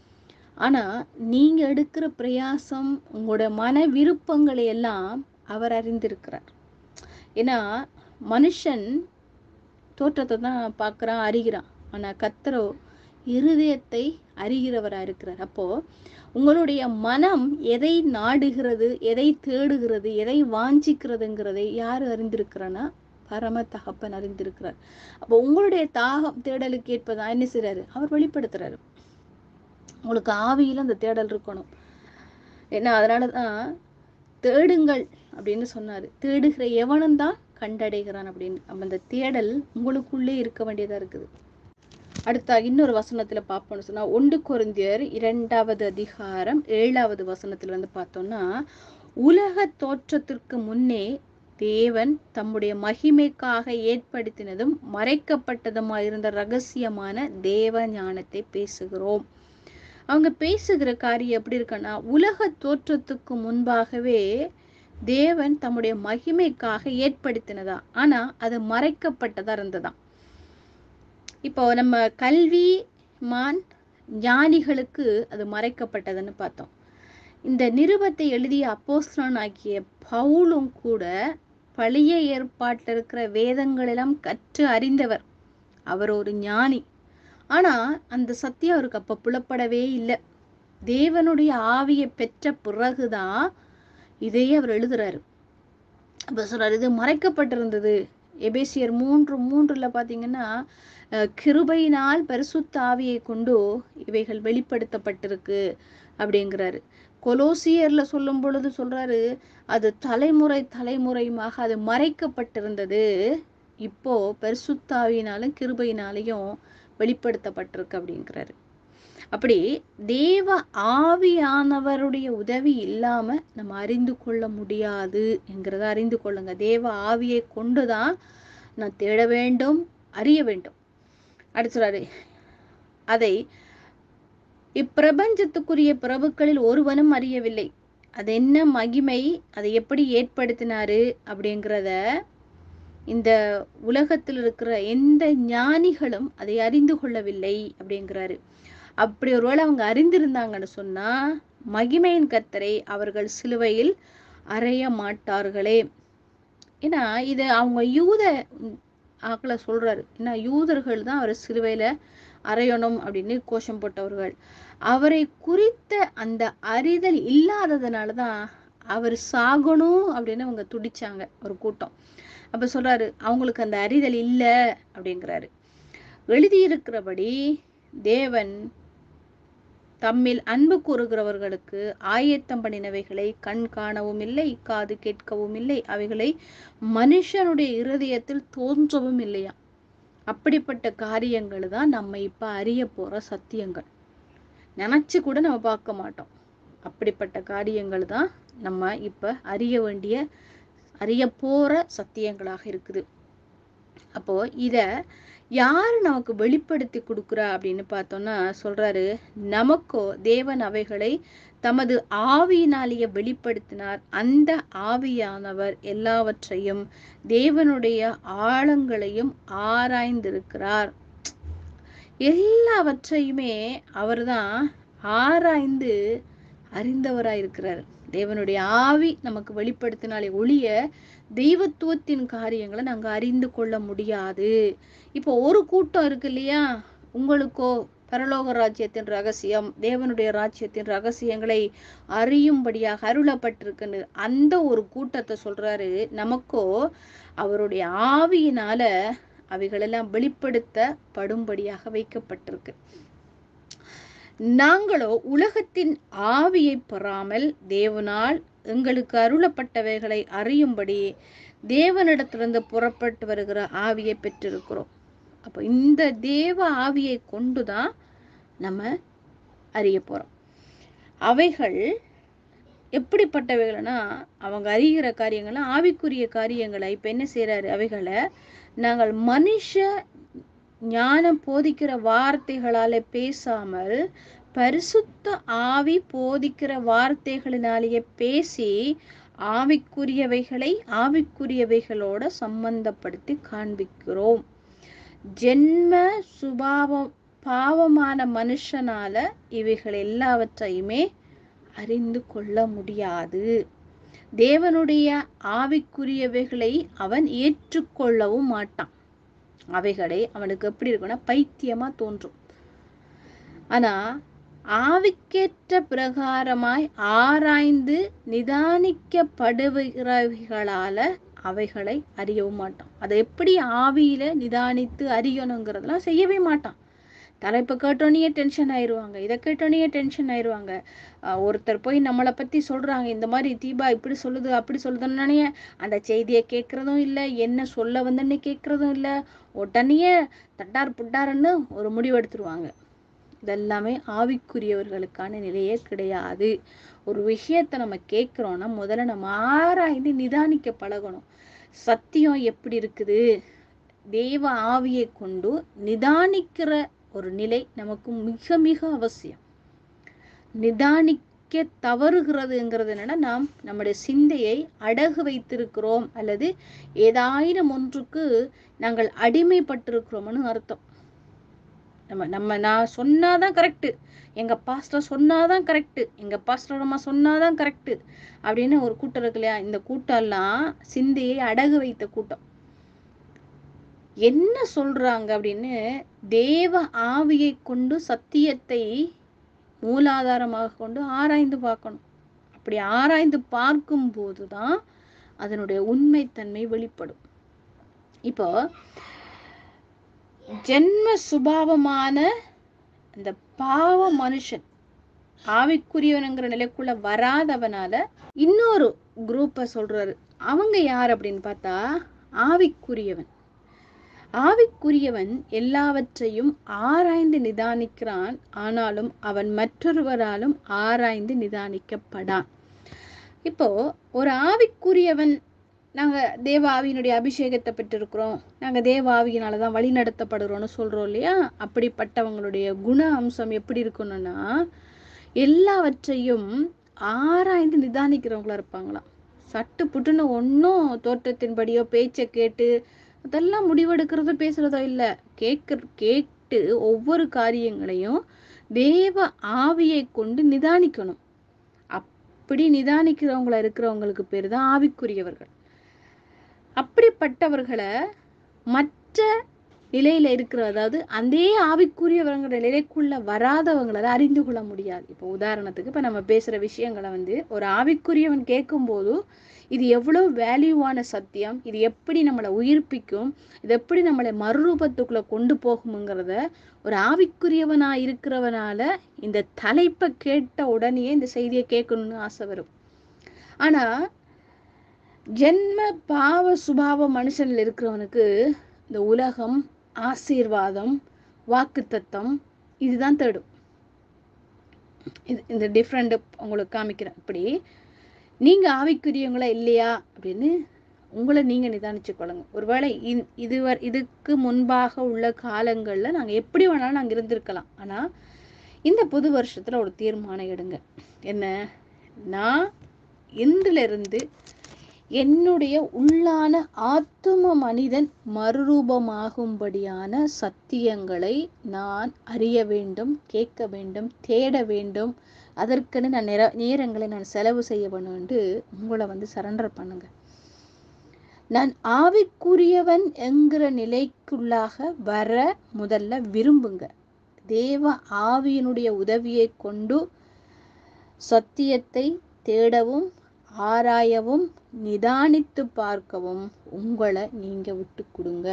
ஆனா நீங்க எடுக்கிற பிரயாசம் உங்களோட மன விருப்பங்களை எல்லாம் அவர் அறிந்திருக்கிறார் ஏன்னா மனுஷன் தோற்றத்தை தான் பார்க்கறான் அறிகிறான் ஆனா கத்தரோ இருதயத்தை அறிகிறவரா இருக்கிறார் அப்போ உங்களுடைய மனம் எதை நாடுகிறது எதை தேடுகிறது எதை வாஞ்சிக்கிறதுங்கிறதை யார் அறிந்திருக்கிறான்னா பரம தகப்பன் அறிந்திருக்கிறார் அப்போ உங்களுடைய தாகம் தேடலுக்கு ஏற்பதான் என்ன செய்றாரு அவர் வெளிப்படுத்துறாரு உங்களுக்கு ஆவியில அந்த தேடல் இருக்கணும் ஏன்னா அதனாலதான் தேடுங்கள் அப்படின்னு சொன்னாரு தேடுகிற எவனும் தான் கண்டடைகிறான் அப்படின்னு அப்ப அந்த தேடல் உங்களுக்குள்ளே இருக்க வேண்டியதா இருக்குது அடுத்த இன்னொரு வசனத்துல பார்ப்போம்னு சொன்னா ஒன்று கொரிந்தியர் இரண்டாவது அதிகாரம் ஏழாவது வசனத்துல வந்து பார்த்தோம்னா உலக தோற்றத்திற்கு முன்னே தேவன் தம்முடைய மகிமைக்காக ஏற்படுத்தினதும் மறைக்கப்பட்டதுமாயிருந்த ரகசியமான தேவ ஞானத்தை பேசுகிறோம் அவங்க பேசுகிற காரியம் எப்படி இருக்குன்னா உலக தோற்றத்துக்கு முன்பாகவே தேவன் தம்முடைய மகிமைக்காக ஏற்படுத்தினதா ஆனா அது மறைக்கப்பட்டதா இருந்ததாம் இப்போ நம்ம கல்வி மான் ஞானிகளுக்கு அது மறைக்கப்பட்டதுன்னு பார்த்தோம் இந்த நிருபத்தை எழுதிய அப்போஸ்தலன் ஆகிய பவுலும் கூட பழைய ஏற்பாட்டில் இருக்கிற வேதங்கள் எல்லாம் கற்று அறிந்தவர் அவர் ஒரு ஞானி ஆனா அந்த சத்தியம் அவருக்கு அப்ப புலப்படவே இல்லை தேவனுடைய ஆவியை பெற்ற பிறகுதான் இதையே அவர் எழுதுறாரு அப்ப சொல்றாரு இது மறைக்கப்பட்டிருந்தது எபேசியர் மூன்று மூன்றுல பாத்தீங்கன்னா அஹ், கிருபையினால் பரிசுத்த ஆவியை கொண்டு இவைகள் வெளிப்படுத்தப்பட்டிருக்கு அப்படிங்கிறாரு கொலோசியர்ல சொல்லும் பொழுது சொல்றாரு அது தலைமுறை தலைமுறையுமாக அது மறைக்கப்பட்டிருந்தது இப்போ பரிசுத்தாவினாலும் கிருபையினாலையும் வெளிப்படுத்தப்பட்டிருக்கு அப்படிங்கிறாரு அப்படி தேவ ஆவியானவருடைய உதவி இல்லாம நம்ம அறிந்து கொள்ள முடியாது என்கிறத அறிந்து கொள்ளுங்க தேவ ஆவியை கொண்டுதான் நான் தேட வேண்டும் அறிய வேண்டும் அடுத்து சொல்றாரு அதை இப்பிரபஞ்சத்துக்குரிய பிரபுக்களில் ஒருவனும் அறியவில்லை அது என்ன மகிமை அதை எப்படி ஏற்படுத்தினாரு அப்படிங்கிறத இந்த உலகத்தில் இருக்கிற எந்த ஞானிகளும் அதை அறிந்து கொள்ளவில்லை அப்படிங்கிறாரு அப்படி ஒருவேளை அவங்க அறிந்திருந்தாங்கன்னு சொன்னா மகிமையின் கத்தரை அவர்கள் சிலுவையில் அறைய மாட்டார்களே ஏன்னா இது அவங்க யூத ஆக்களை சொல்றாரு ஏன்னா யூதர்கள் தான் அவர் சிலுவையில அறையணும் அப்படின்னு கோஷம் போட்டவர்கள் அவரை குறித்த அந்த அறிதல் இல்லாததுனால தான் அவர் சாகணும் அப்படின்னு அவங்க துடிச்சாங்க ஒரு கூட்டம் அப்ப சொல்றாரு அவங்களுக்கு அந்த அறிதல் இல்லை அப்படிங்கிறாரு எழுதியிருக்கிறபடி தேவன் தம்மில் அன்பு கூறுகிறவர்களுக்கு ஆயத்தம் பண்ணினவைகளை கண் காணவும் இல்லை காது கேட்கவும் இல்லை அவைகளை மனுஷனுடைய இருதயத்தில் தோன்றவும் இல்லையா அப்படிப்பட்ட காரியங்கள் தான் நம்ம இப்ப அறிய போற சத்தியங்கள் நினைச்சு கூட நம்ம பார்க்க மாட்டோம் அப்படிப்பட்ட காரியங்கள் தான் நம்ம இப்ப அறிய வேண்டிய அறிய போற சத்தியங்களாக இருக்குது அப்போ இத யார் நமக்கு வெளிப்படுத்தி கொடுக்குறா அப்படின்னு பார்த்தோம்னா சொல்றாரு நமக்கோ தேவன் அவைகளை தமது ஆவியினாலேயே வெளிப்படுத்தினார் அந்த ஆவியானவர் எல்லாவற்றையும் தேவனுடைய ஆழங்களையும் ஆராய்ந்திருக்கிறார் எல்லாவற்றையுமே அவர்தான் ஆராய்ந்து அறிந்தவராயிருக்கிறார் தேவனுடைய ஆவி நமக்கு வெளிப்படுத்தினாலே ஒழிய தெய்வத்துவத்தின் காரியங்களை நாங்க அறிந்து கொள்ள முடியாது இப்போ ஒரு கூட்டம் இருக்கு இல்லையா உங்களுக்கோ பரலோக ராஜ்யத்தின் ரகசியம் தேவனுடைய ராஜ்யத்தின் ரகசியங்களை அறியும்படியாக அருளப்பட்டிருக்குன்னு அந்த ஒரு கூட்டத்தை சொல்றாரு நமக்கோ அவருடைய ஆவியினால அவைகளெல்லாம் வெளிப்படுத்தப்படும்படியாக வைக்கப்பட்டிருக்கு நாங்களோ உலகத்தின் ஆவியை பெறாமல் தேவனால் எங்களுக்கு அருளப்பட்டவைகளை அறியும்படி தேவனிடத்திலிருந்து புறப்பட்டு வருகிற ஆவியை பெற்றிருக்கிறோம் அப்போ இந்த தேவ ஆவியை கொண்டுதான் நம்ம அறிய போறோம் அவைகள் எப்படிப்பட்டவைகள்னா அவங்க அறிகிற காரியங்கள்லாம் ஆவிக்குரிய காரியங்களை இப்ப என்ன செய்யறாரு அவைகளை நாங்கள் மனுஷ ஞானம் போதிக்கிற வார்த்தைகளால பேசாமல் பரிசுத்த ஆவி போதிக்கிற வார்த்தைகளினாலேயே பேசி ஆவிக்குரியவைகளை ஆவிக்குரியவைகளோட சம்பந்தப்படுத்தி காண்பிக்கிறோம் ஜென்ம சுபாவம் பாவமான மனுஷனால இவைகள் எல்லாவற்றையுமே அறிந்து கொள்ள முடியாது தேவனுடைய ஆவிக்குரியவைகளை அவன் ஏற்றுக்கொள்ளவும் மாட்டான் அவைகளை அவனுக்கு எப்படி இருக்கும்னா பைத்தியமா தோன்றும் ஆனா ஆவிக்கேற்ற பிரகாரமாய் ஆராய்ந்து நிதானிக்கப்படுகிறவைகளால அவைகளை அறியவும் மாட்டான் அதை எப்படி ஆவியில நிதானித்து அறியணுங்கிறதெல்லாம் செய்யவே மாட்டான் தலைப்பு கேட்டோன்னே டென்ஷன் ஆயிடுவாங்க இதை கேட்டோன்னே டென்ஷன் ஆயிடுவாங்க ஆஹ் ஒருத்தர் போய் நம்மளை பத்தி சொல்றாங்க இந்த மாதிரி தீபா இப்படி சொல்லுது அப்படி சொல்லுதுன்னே அந்த செய்தியை கேட்கறதும் இல்லை என்ன சொல்ல வந்தேன்னு கேட்கறதும் இல்லை உடனே தட்டார் புட்டாருன்னு ஒரு முடிவு எடுத்துருவாங்க இதெல்லாமே ஆவிக்குரியவர்களுக்கான நிலையே கிடையாது ஒரு விஷயத்தை நம்ம கேட்குறோம்னா முதல்ல நம்ம ஆராய்ந்து நிதானிக்க பழகணும் சத்தியம் எப்படி இருக்குது தேவ ஆவியை கொண்டு நிதானிக்கிற ஒரு நிலை நமக்கு மிக மிக அவசியம் நிதானிக்க தவறுகிறதுங்கிறது என்னன்னா நாம் நம்முடைய சிந்தையை அடகு வைத்திருக்கிறோம் அல்லது ஏதாயிரம் ஒன்றுக்கு நாங்கள் அடிமைப்பட்டிருக்கிறோம்னு அர்த்தம் நம்ம நம்ம நான் சொன்னாதான் கரெக்டு எங்க பாஸ்டர் சொன்னாதான் கரெக்டு எங்க பாஸ்டர் அம்மா சொன்னாதான் கரெக்டு அப்படின்னு ஒரு கூட்டம் இருக்கு இல்லையா இந்த கூட்டம்லாம் சிந்தையை அடகு வைத்த கூட்டம் என்ன சொல்றாங்க அப்படின்னு தேவ ஆவியை கொண்டு சத்தியத்தை மூலாதாரமாக கொண்டு ஆராய்ந்து பார்க்கணும் அப்படி ஆராய்ந்து பார்க்கும் போதுதான் அதனுடைய உண்மைத்தன்மை வெளிப்படும் இப்போ ஜென்ம சுபாவமான அந்த பாவ மனுஷன் ஆவிக்குரியவனுங்கிற நிலைக்குள்ள வராதவனால இன்னொரு குரூப்பை சொல்றாரு அவங்க யார் அப்படின்னு பார்த்தா ஆவிக்குரியவன் ஆவிக்குரியவன் எல்லாவற்றையும் ஆராய்ந்து நிதானிக்கிறான் ஆனாலும் அவன் மற்றொருவராலும் ஆராய்ந்து நிதானிக்கப்படான் இப்போ ஒரு ஆவிக்குரியவன் நாங்க தேவ ஆவியினுடைய அபிஷேகத்தை பெற்றிருக்கிறோம் நாங்க தேவ ஆவியினால தான் வழி நடத்தப்படுறோம்னு சொல்றோம் இல்லையா அப்படிப்பட்டவங்களுடைய குண அம்சம் எப்படி இருக்கணும்னா எல்லாவற்றையும் ஆராய்ந்து நிதானிக்கிறவங்களா இருப்பாங்களாம் சட்டு புட்டுன்னு ஒன்றும் தோற்றத்தின்படியோ பேச்சை கேட்டு அதெல்லாம் முடிவெடுக்கிறதோ பேசுறதோ இல்லை கேட்க கேட்டு ஒவ்வொரு காரியங்களையும் தேவ ஆவியை கொண்டு நிதானிக்கணும் அப்படி நிதானிக்கிறவங்களா இருக்கிறவங்களுக்கு பேர் தான் ஆவிக்குரியவர்கள் அப்படிப்பட்டவர்களை மற்ற நிலையில இருக்கிற அதாவது அந்த ஆவிக்குரியவங்கிற நிலைக்குள்ள வராதவங்களை அறிந்து கொள்ள முடியாது இப்போ உதாரணத்துக்கு இப்ப நம்ம பேசுற விஷயங்களை வந்து ஒரு ஆவிக்குரியவன் கேட்கும்போது இது எவ்வளவு வேல்யூவான சத்தியம் இது எப்படி நம்மளை உயிர்ப்பிக்கும் இது எப்படி நம்மளை மறுரூபத்துக்குள்ள கொண்டு போகுங்கிறத ஒரு ஆவிக்குரியவனா இருக்கிறவனால இந்த தலைப்பை கேட்ட உடனே இந்த செய்தியை கேட்கணும்னு ஆசை வரும் ஆனா ஜென்ம பாவ சுபாவ மனுஷன்ல இருக்கிறவனுக்கு இந்த உலகம் ஆசீர்வாதம் வாக்குத்தத்தம் இதுதான் தேடும் இது இந்த டிஃப்ரெண்ட் உங்களுக்கு காமிக்கிறேன் இப்படி நீங்க ஆவிக்குரியவங்களா இல்லையா அப்படின்னு உங்களை நீங்கள் நிதானிச்சுக்கொள்ளுங்க ஒருவேளை இந் இதுவர் இதுக்கு முன்பாக உள்ள காலங்களில் நாங்கள் எப்படி வேணாலும் நாங்கள் இருந்திருக்கலாம் ஆனால் இந்த புது வருஷத்தில் ஒரு தீர்மானம் எடுங்க என்ன நான் இன்றிலிருந்து என்னுடைய உள்ளான ஆத்தும மனிதன் மறுரூபமாகும்படியான சத்தியங்களை நான் அறிய வேண்டும் கேட்க வேண்டும் தேட வேண்டும் அதற்கென நான் நிற நேரங்களை நான் செலவு செய்ய வேணும்னு உங்களை வந்து சரண்டர் பண்ணுங்க நான் ஆவிக்குரியவன் என்கிற நிலைக்குள்ளாக வர முதல்ல விரும்புங்க தேவ ஆவியினுடைய உதவியை கொண்டு சத்தியத்தை தேடவும் ஆராயவும் நிதானித்து பார்க்கவும் உங்களை நீங்க விட்டு கொடுங்க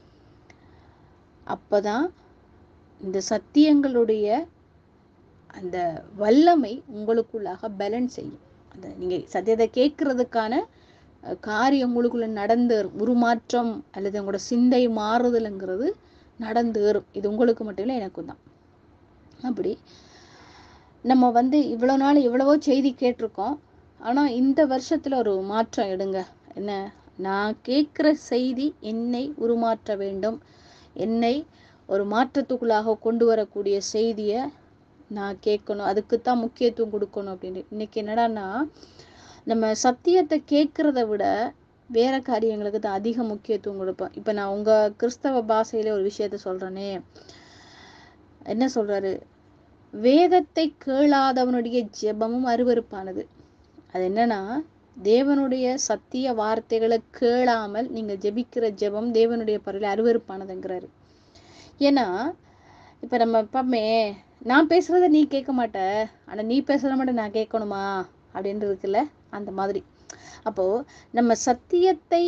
அப்பதான் இந்த சத்தியங்களுடைய அந்த வல்லமை உங்களுக்குள்ளாக பேலன்ஸ் செய்யும் அந்த நீங்க சத்தியத்தை கேட்கறதுக்கான அஹ், காரியம் உங்களுக்குள்ள நடந்து உருமாற்றம் அல்லது உங்களோட சிந்தை மாறுதல்ங்கிறது நடந்து வரும் இது உங்களுக்கு மட்டும் இல்லை எனக்கும் தான் அப்படி நம்ம வந்து இவ்வளோ நாள் எவ்வளவோ செய்தி கேட்டிருக்கோம் ஆனால் இந்த வருஷத்தில் ஒரு மாற்றம் எடுங்க என்ன நான் கேட்குற செய்தி என்னை உருமாற்ற வேண்டும் என்னை ஒரு மாற்றத்துக்குள்ளாக கொண்டு வரக்கூடிய செய்தியை நான் கேட்கணும் அதுக்கு தான் முக்கியத்துவம் கொடுக்கணும் அப்படின்னு இன்னைக்கு என்னடான்னா நம்ம சத்தியத்தை கேட்குறத விட வேற காரியங்களுக்கு தான் அதிக முக்கியத்துவம் கொடுப்போம் இப்போ நான் உங்க கிறிஸ்தவ பாஷையில ஒரு விஷயத்த சொல்றேனே என்ன சொல்றாரு வேதத்தை கேளாதவனுடைய ஜெபமும் அருவருப்பானது அது என்னன்னா தேவனுடைய சத்திய வார்த்தைகளை கேளாமல் நீங்க ஜெபிக்கிற ஜெபம் தேவனுடைய பருவில் அருவருப்பானதுங்கிறாரு ஏன்னா இப்ப நம்ம பாப்பமே நான் பேசுறத நீ கேட்க மாட்ட ஆனா நீ பேசுறத மட்டும் நான் கேட்கணுமா அப்படின்னு இருக்குல்ல அந்த மாதிரி அப்போ நம்ம சத்தியத்தை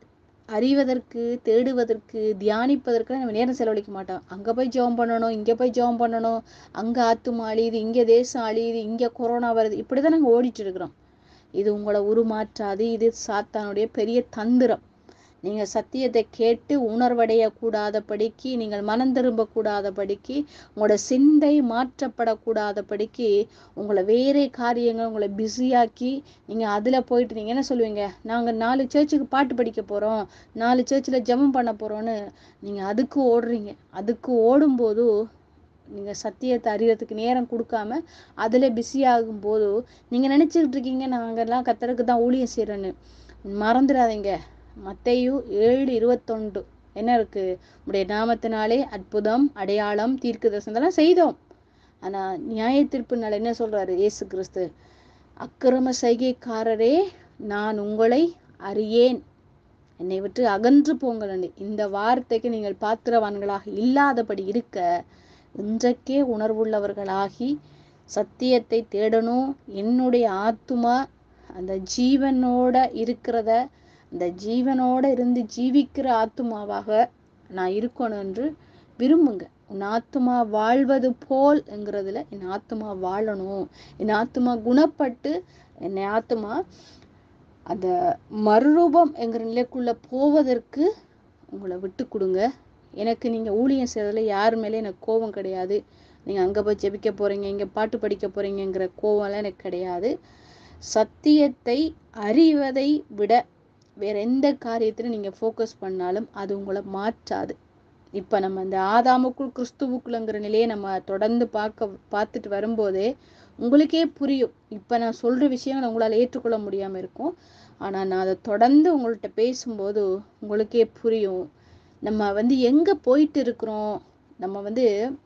அறிவதற்கு தேடுவதற்கு தியானிப்பதற்கு நம்ம நேரம் செலவழிக்க மாட்டோம் அங்க போய் ஜெபம் பண்ணணும் இங்க போய் ஜெபம் பண்ணணும் அங்க ஆத்துமா அழியுது இங்க தேசம் அழியுது இங்க கொரோனா வருது இப்படிதான் நாங்க ஓடிட்டு இருக்கிறோம் இது உங்களை உருமாற்றாது இது சாத்தானுடைய பெரிய தந்திரம் நீங்க சத்தியத்தை கேட்டு உணர்வடைய கூடாதபடிக்கு நீங்கள் மனம் திரும்ப கூடாதபடிக்கு உங்களோட சிந்தை மாற்றப்படக்கூடாதபடிக்கு உங்களை வேறே காரியங்கள் உங்களை பிஸியாக்கி நீங்க அதுல போயிட்டு நீங்க என்ன சொல்லுவீங்க நாங்க நாலு சர்ச்சுக்கு பாட்டு படிக்க போறோம் நாலு சர்ச்சில் ஜெபம் பண்ண போறோம்னு நீங்க அதுக்கு ஓடுறீங்க அதுக்கு ஓடும்போது நீங்க சத்தியத்தை அறியறதுக்கு நேரம் கொடுக்காம அதுல பிஸி ஆகும்போது நீங்க நினைச்சுக்கிட்டு இருக்கீங்க நாங்கெல்லாம் கத்தருக்கு தான் ஊழியம் செய்யறேன்னு மறந்துடாதீங்க மத்தேயு ஏழு இருபத்தொண்டு என்ன இருக்கு உடைய நாமத்தினாலே அற்புதம் அடையாளம் தீர்க்க தரிசனம் செய்தோம் ஆனா நியாய தீர்ப்பு நாள் என்ன சொல்றாரு இயேசு கிறிஸ்து அக்கிரம செய்கைக்காரரே நான் உங்களை அறியேன் என்னை விட்டு அகன்று போங்கள் இந்த வார்த்தைக்கு நீங்கள் பாத்திரவான்களாக இல்லாதபடி இருக்க இன்றைக்கே உணர்வுள்ளவர்களாகி சத்தியத்தை தேடணும் என்னுடைய ஆத்துமா அந்த ஜீவனோட இருக்கிறத அந்த ஜீவனோட இருந்து ஜீவிக்கிற ஆத்துமாவாக நான் இருக்கணும் என்று விரும்புங்க உன் ஆத்துமா வாழ்வது போல் என்கிறதுல என் ஆத்துமா வாழணும் என் ஆத்துமா குணப்பட்டு என் ஆத்துமா அந்த மறுரூபம் என்கிற நிலைக்குள்ள போவதற்கு உங்களை விட்டு கொடுங்க எனக்கு நீங்க ஊழியம் செய்யறதுல யார் மேலே எனக்கு கோபம் கிடையாது நீங்க அங்க போய் ஜெபிக்க போறீங்க இங்க பாட்டு படிக்க போறீங்கங்கிற கோவம்லாம் எனக்கு கிடையாது சத்தியத்தை அறிவதை விட வேற எந்த காரியத்திலும் நீங்க ஃபோக்கஸ் பண்ணாலும் அது உங்களை மாற்றாது இப்ப நம்ம இந்த ஆதாமுக்குள் கிறிஸ்துவுக்குள்ளங்கிற நிலையை நம்ம தொடர்ந்து பார்க்க பார்த்துட்டு வரும்போதே உங்களுக்கே புரியும் இப்ப நான் சொல்ற விஷயங்களை உங்களால ஏற்றுக்கொள்ள முடியாம இருக்கும் ஆனா நான் அதை தொடர்ந்து உங்கள்கிட்ட பேசும்போது உங்களுக்கே புரியும் நம்ம வந்து எங்க போயிட்டு இருக்கிறோம் நம்ம வந்து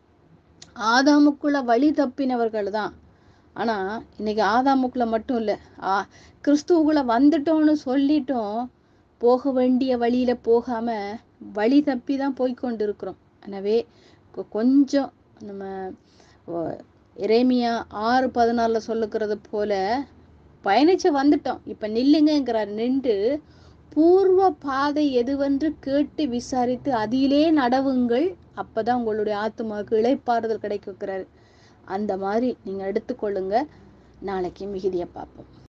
ஆதாமுக்குள்ள வழி தப்பினவர்கள் தான் ஆனா இன்னைக்கு ஆதாமுக்குள்ள மட்டும் இல்ல ஆ கிறிஸ்துவுக்குள்ள வந்துட்டோம்னு சொல்லிட்டோம் போக வேண்டிய வழியில போகாம வழி தப்பி தான் போய் கொண்டு இருக்கிறோம் எனவே கொ- கொஞ்சம் நம்ம ஓ- எரேமியா ஆறு பதினாலுல சொல்லுகிறது போல பயணிச்சு வந்துட்டோம் இப்ப நில்லுங்கங்கிறார் நின்று பூர்வ பாதை எதுவென்று கேட்டு விசாரித்து அதிலே நடவுங்கள் அப்பதான் உங்களுடைய ஆத்துமாவுக்கு இளைப்பாறுதல் கிடைக்குங்கிறாரு அந்த மாதிரி நீங்க எடுத்துக்கொள்ளுங்க நாளைக்கு மிகுதியை பார்ப்போம்